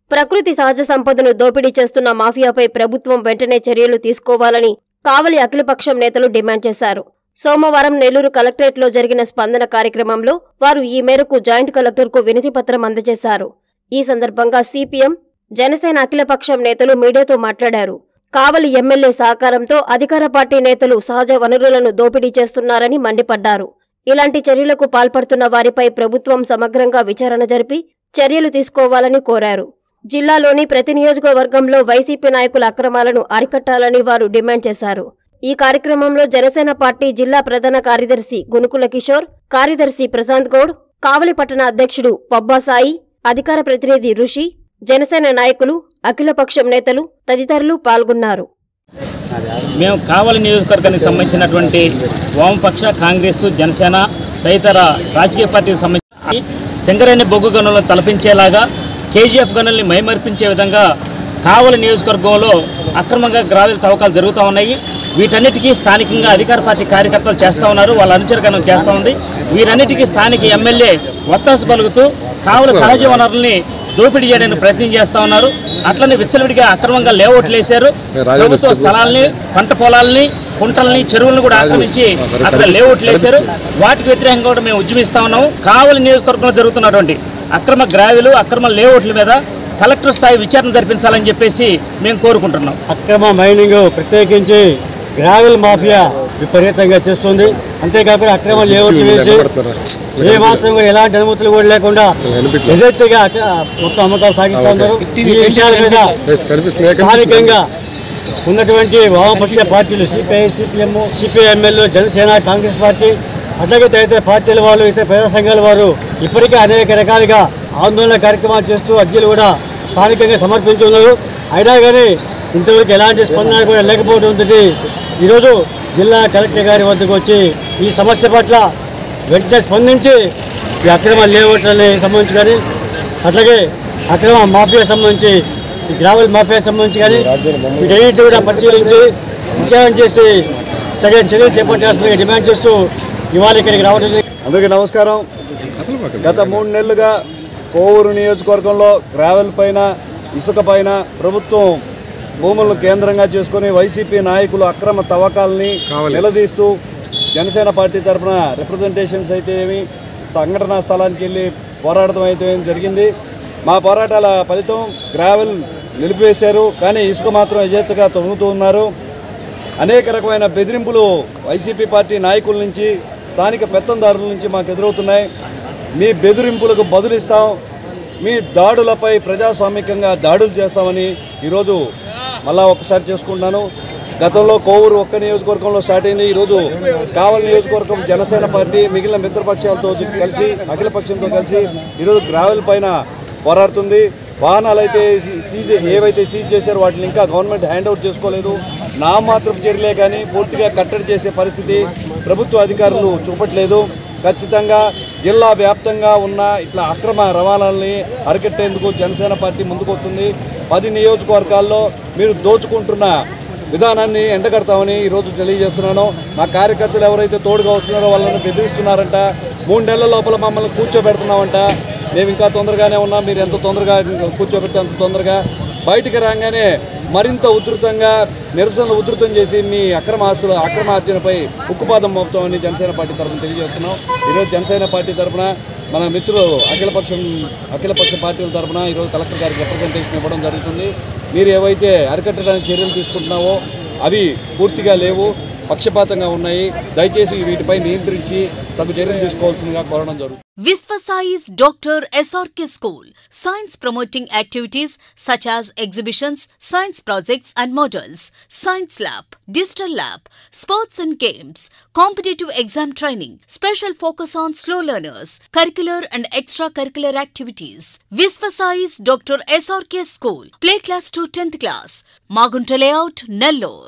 ప్రకృతి సహజ సంపదను దోపిడీ చేస్తున్న మాఫియాపై ప్రభుత్వం వెంటనే చర్యలు తీసుకోవాలని కావలి అఖిలపక్షం నేతలు డిమాండ్ చేశారు సోమవారం నెల్లూరు కలెక్టరేట్లో జరిగిన స్పందన కార్యక్రమంలో వారు ఈ మేరకు జాయింట్ కలెక్టర్కు వినతి పత్రం అందజేశారు ఈ సందర్భంగా సిపిఎం జనసేన అఖిలపక్షం నేతలు మీడియాతో మాట్లాడారు కావలి ఎమ్మెల్యే సహకారంతో అధికార పార్టీ నేతలు సహజ వనరులను దోపిడీ చేస్తున్నారని మండిపడ్డారు ఇలాంటి చర్యలకు పాల్పడుతున్న వారిపై ప్రభుత్వం సమగ్రంగా విచారణ జరిపి చర్యలు తీసుకోవాలని కోరారు జిల్లాలోని ప్రతి నియోజకవర్గంలో వైసీపీ నాయకుల అక్రమాలను అరికట్టాలని వారు డిమాండ్ చేశారు ఈ కార్యక్రమంలో జనసేన పార్టీ జిల్లా ప్రధాన కార్యదర్శి గునుకుల కిషోర్ కార్యదర్శి ప్రశాంత్ గౌడ్ కావలి పట్టణ అధ్యక్షుడు పబ్బాసాయి అధికార ప్రతినిధి ఋషి జనసేన నాయకులు అఖిలపక్షం నేతలు తదితరులు పాల్గొన్నారు మేము కావలి నియోజకవర్గానికి సంబంధించినటువంటి వామపక్ష కాంగ్రెస్ జనసేన తదితర రాజకీయ పార్టీకి సంబంధించి సింగరేణి బొగ్గు గనులను తలపించేలాగా కేజీఎఫ్ గనుల్ని మైమర్పించే విధంగా కావలి నియోజకవర్గంలో అక్రమంగా గ్రావెల్ తవ్వకాలు జరుగుతూ ఉన్నాయి వీటన్నిటికీ స్థానికంగా అధికార పార్టీ కార్యకర్తలు చేస్తూ ఉన్నారు వాళ్ళ అనుచరగణం చేస్తూ ఉంది వీరన్నిటికీ స్థానిక ఎమ్మెల్యే ఒత్తాసు పలుకుతూ కావలి సహజ వనరుల్ని దోపిడీ చేయడానికి ప్రయత్నం చేస్తా ఉన్నారు అట్లనే విచ్చలవిడిగా అక్రమంగా లేఅవుట్లు వేశారు ప్రభుత్వ స్థలాల్ని పంట పొలాల్ని కుంటల్ని చెరువులను కూడా ఆక్రమించి అక్కడ లేఅవుట్లు వేశారు వాటికి వ్యతిరేకంగా కూడా మేము ఉద్యమిస్తా ఉన్నాము కావలి నియోజకవర్గంలో జరుగుతున్నటువంటి అక్రమ గ్రావెలు అక్రమ లేఅవుట్ల మీద కలెక్టర్ స్థాయి విచారణ జరిపించాలని చెప్పేసి మేము కోరుకుంటున్నాం అక్రమ మైనింగ్ ప్రత్యేకించి గ్రావెల్ మాఫియా విపరీతంగా చేస్తుంది అంతేకాకుండా అక్రమ లేఅవుట్ వేసి ఏ మాత్రం కూడా ఎలాంటి అనుమతులు కూడా లేకుండా యథేచ్ఛగా అక్క- మొత్తం అమ్మకాలు సాగిస్తూ ఉన్నారు ఈ విషయాల మీద స్థానికంగా ఉన్నటువంటి వామపక్ష పార్టీలు CPI CPM CPIML Janasena Congress party అట్లాగే తదితర పార్టీల వాళ్ళు ఇతర ప్రజా సంఘాల వారు ఇప్పటికే అనేక రకాలుగా ఆందోళన కార్యక్రమాలు చేస్తూ అర్జీలు కూడా స్థానికంగా సమర్పించి ఉన్నారు అయినా కానీ ఇంతవరకు ఎలాంటి స్పందన కూడా లేకపోవడంతో ఈరోజు జిల్లా కలెక్టర్ గారి వద్దకు వచ్చి ఈ సమస్య పట్ల వెంటనే స్పందించి ఈ అక్రమ లేఅవుట్లని సంబంధించి కానీ అట్లాగే అక్రమ మాఫియా సంబంధించి ఈ గ్రావెల్ మాఫియా సంబంధించి కానీ వీటన్నిటి కూడా పరిశీలించి విచారణ చేసి తగిన చర్యలు చేపట్టాల్సిందిగా డిమాండ్ చేస్తూ ఇవాళ ఇక్కడికి రావడం జరిగింది. అందరికీ నమస్కారం గత మూడు నెలలుగా కోవూరు నియోజకవర్గంలో గ్రావెల్ పైన ఇసుక పైన ప్రభుత్వం భూములను కేంద్రంగా చేసుకొని వైసీపీ నాయకులు అక్రమ తవ్వకాలని నిలదీస్తూ జనసేన పార్టీ తరఫున రిప్రజెంటేషన్స్ అయితే ఏమి సంఘటనా స్థలానికి వెళ్ళి పోరాడటం అయితే ఏం జరిగింది మా పోరాటాల ఫలితం గ్రావెల్ నిలిపివేశారు కానీ ఇసుక మాత్రం యజేచ్ఛగా తొలుగుతూ ఉన్నారు అనేక రకమైన బెదిరింపులు వైసీపీ పార్టీ నాయకుల నుంచి స్థానిక పెత్తందారుల నుంచి మాకు ఎదురవుతున్నాయి మీ బెదిరింపులకు బదులిస్తాం మీ దాడులపై ప్రజాస్వామికంగా దాడులు చేస్తామని ఈరోజు మళ్ళా ఒకసారి చేసుకుంటున్నాను గతంలో కోవూరు ఒక్క నియోజకవర్గంలో స్టార్ట్ అయింది ఈరోజు కావలి నియోజకవర్గం జనసేన పార్టీ మిగిలిన మిత్రపక్షాలతో కలిసి అఖిలపక్షంతో కలిసి ఈరోజు గ్రావెల్ పైన పోరాడుతుంది వాహనాలు అయితే సీ- సీజ్ ఏవైతే సీజ్ చేశారో వాటిని ఇంకా గవర్నమెంట్ హ్యాండ్ ఓవర్ చేసుకోలేదు నా మాత్రం చర్యలే కానీ పూర్తిగా కట్టడి చేసే పరిస్థితి ప్రభుత్వ అధికారులు చూపట్లేదు ఖచ్చితంగా జిల్లా వ్యాప్తంగా ఉన్న ఇట్లా అక్రమ రవాణాలని అరికట్టేందుకు జనసేన పార్టీ ముందుకు వస్తుంది పది నియోజకవర్గాల్లో మీరు దోచుకుంటున్న విధానాన్ని ఎండగడతామని ఈరోజు తెలియజేస్తున్నాను మా కార్యకర్తలు ఎవరైతే తోడుగా వస్తున్నారో వాళ్ళని బెదిరిస్తున్నారంట మూడు నెలల లోపల మమ్మల్ని కూర్చోబెడుతున్నామంట మేము ఇంకా తొందరగానే ఉన్నాం మీరు ఎంత తొందరగా కూర్చోబెడితే అంత తొందరగా బయటికి రాగానే మరింత ఉధృతంగా నిరసనలు ఉధృతం చేసి మీ అక్రమ ఆస్తుల అక్రమ ఆర్జనపై ఉక్కుపాదం మోపుతామని జనసేన పార్టీ తరఫున తెలియజేస్తున్నాం ఈరోజు జనసేన పార్టీ తరఫున మన మిత్రులు అఖిలపక్షం అఖిలపక్ష పార్టీల తరఫున ఈరోజు కలెక్టర్ గారికి రిప్రజెంటేషన్ ఇవ్వడం జరుగుతుంది మీరు ఏవైతే అరికట్టడానికి చర్యలు తీసుకుంటున్నావో అవి పూర్తిగా లేవు పక్షపాతంగా ఉన్నాయి దయచేసి వీటిపై నియంత్రించి తగు చర్యలు తీసుకోవాల్సిందిగా కోరడం జరుగుతుంది Visvasai's Dr. SRK School. Science promoting activities such as exhibitions, science projects and models, science lab, digital lab, sports and games, competitive exam training, special focus on slow learners, curricular and extracurricular activities. Visvasai's Dr. SRK School. Play class to 10th class. Magunta layout, Nellore.